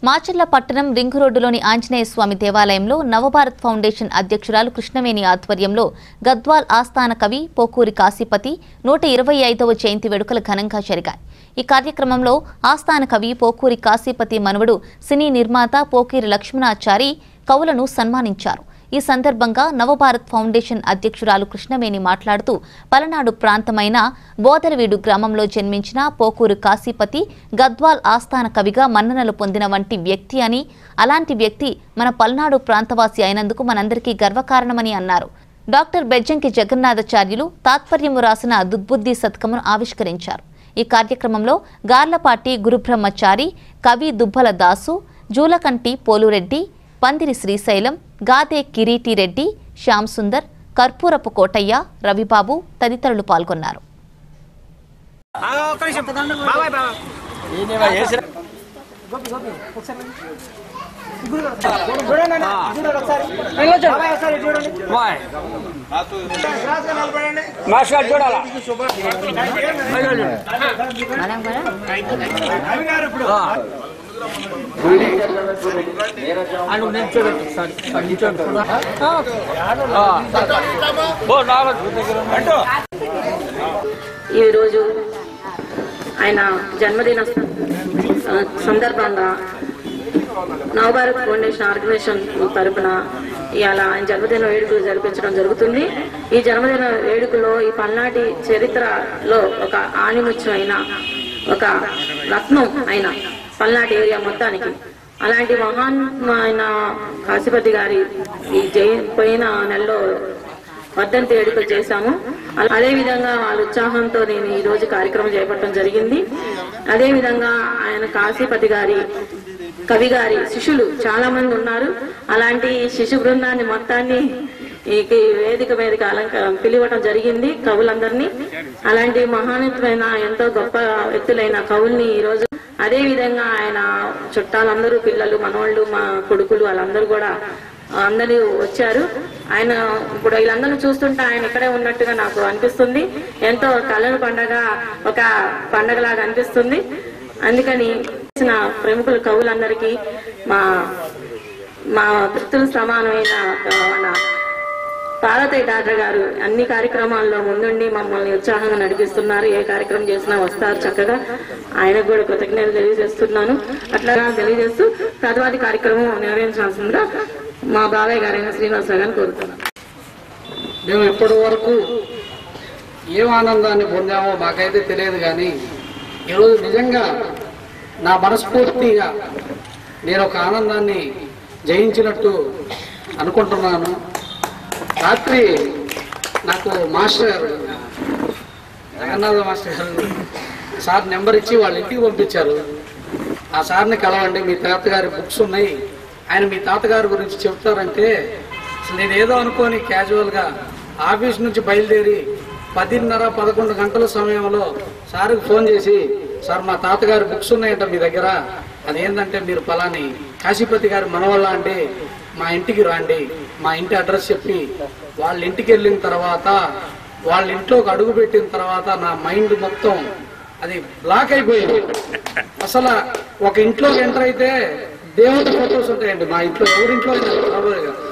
మాచర్ల పట్టణం రింగు రోడ్డులోని ఆంజనేయ స్వామి దేవాలయంలో నవభారత్ ఫౌండేషన్ అధ్యక్షురాలు కృష్ణవేణి ఆధ్వర్యంలో గద్వాల్ ఆస్థాన కవి పోకూరి కాశీపతి నూట ఇరవై ఐదవ జయంతి వేడుకలు ఘనంగా జరిగాయి ఈ కార్యక్రమంలో ఆస్థాన కవి పోకూరి కాశీపతి మనువడు సినీ నిర్మాత పోకూరి లక్ష్మణాచారి కవులను సన్మానించారు ఈ సందర్భంగా నవభారత్ ఫౌండేషన్ అధ్యక్షురాలు కృష్ణవేణి మాట్లాడుతూ పలనాడు ప్రాంతమైన బోదరవీడు గ్రామంలో జన్మించిన పోకూరు కాశీపతి గద్వాల్ ఆస్థాన కవిగా మన్ననలు పొందిన వంటి వ్యక్తి అని అలాంటి వ్యక్తి మన పల్నాడు ప్రాంతవాసి అయినందుకు మనందరికీ గర్వకారణమని అన్నారు డాక్టర్ బెజ్జంకి జగన్నాథాచార్యులు తాత్పర్యము రాసిన దుద్బుద్ధి శతకమును ఆవిష్కరించారు ఈ కార్యక్రమంలో గార్లపాటి గురుబ్రహ్మచారి కవి దుబ్బల దాసు జూలకంటి పోలురెడ్డి పందిరి శ్రీశైలం గాదే కిరీటి రెడ్డి శ్యామ్ సుందర్ కర్పూరపు కోటయ్య రవిబాబు తదితరులు పాల్గొన్నారు మాస్టర్ చూడాలా ఈరోజు ఆయన జన్మదిన స- సందర్భంగా నవభారత్ ఫౌండేషన్ ఆర్గనైజేషన్ తరపున ఇవాళ ఆయన జన్మదిన వేడుకలు జరిపించడం జరుగుతుంది ఈ జన్మదిన వేడుకలో ఈ పల్నాటి చరిత్రలో ఒక ఆణిముత్యమైన ఒక రత్నం అయిన పల్నాటి ఏరియా మొత్తానికి అలాంటి మహాన్ కాశీపతి గారి ఈ జయ పోయిన నెలలో వర్ధంతి వేడుకలు చేశాము అలా- అదే విధంగా వాళ్ళ ఉత్సాహంతో నేను ఈ రోజు కార్యక్రమం చేపట్టడం జరిగింది అదే విధంగా ఆయన కాశీపతి గారి కవి గారి శిష్యులు చాలా మంది ఉన్నారు అలాంటి శిశు బృందాన్ని మొత్తాన్ని ఈ ఈ వేదిక మీదకి అలంక పిలివటం జరిగింది కవులందరినీ అలాంటి మహానతమైన ఎంతో గొప్ప వ్యక్తులైన కవుల్ని ఈ రోజు అదే విధంగా ఆయన చుట్టాలందరూ పిల్లలు మనవాళ్ళు మా కొడుకులు వాళ్ళందరూ కూడా అందరూ వచ్చారు ఆయన ఇప్పుడు వీళ్ళందరూ చూస్తుంటే ఆయన ఇక్కడే ఉన్నట్టుగా నాకు అనిపిస్తుంది ఎంతో కళ్ళను పండగ ఒక పండగలాగా అనిపిస్తుంది అందుకని వచ్చిన ప్రముఖుల కవులందరికీ మా మా పితృ సమానమైన ఆ, మన పార్వతయ్య డాక్టర్ గారు అన్ని కార్యక్రమాల్లో ముందుండి మమ్మల్ని ఉత్సాహంగా నడిపిస్తున్నారు ఏ కార్యక్రమం చేసినా వస్తారు చక్కగా ఆయనకు కూడా కృతజ్ఞతలు తెలియజేస్తున్నాను అట్లా తెలియజేస్తూ తదువాతి కార్యక్రమం నిర్వహించాల్సిందిగా మా బాబాయ్ గారైన శ్రీనివాసరావు గారిని కోరుతున్నాను మేము ఇప్పటి వరకు ఏం ఆనందాన్ని పొందామో మాకైతే తెలియదు కానీ ఈరోజు నిజంగా నా మనస్ఫూర్తిగా నేను ఒక ఆనందాన్ని జయించినట్టు అనుకుంటున్నాను రాత్రి నాకు మాస్టర్ గారు జగన్నాథ మాస్టర్ గారు సార్ నెంబర్ ఇచ్చి వాళ్ళ ఇంటికి పంపించారు ఆ సార్ని కలవండి మీ తాతగారి బుక్స్ ఉన్నాయి ఆయన మీ తాతగారి గురించి చెప్తారంటే అసలు నేను ఏదో అనుకోని క్యాజువల్గా ఆఫీస్ నుంచి బయలుదేరి పదిన్నర పదకొండు గంటల సమయంలో సార్కి ఫోన్ చేసి సార్ మా తాతగారి బుక్స్ ఉన్నాయంట మీ దగ్గర అదేంటంటే మీరు పలాని కాశీపతి గారి మనవళ్ళ అంటే మా ఇంటికి రండి మా ఇంటి అడ్రస్ చెప్పి వాళ్ళ ఇంటికి వెళ్ళిన తర్వాత వాళ్ళ ఇంట్లోకి అడుగు పెట్టిన తర్వాత నా మైండ్ మొత్తం అది బ్లాక్ అయిపోయింది అసలు ఒక ఇంట్లోకి ఎంటర్ అయితే దేవుడి ఫొటోస్ ఉంటాయండి మా ఇంట్లో ఎవరింట్లో అయినా మామూలుగా.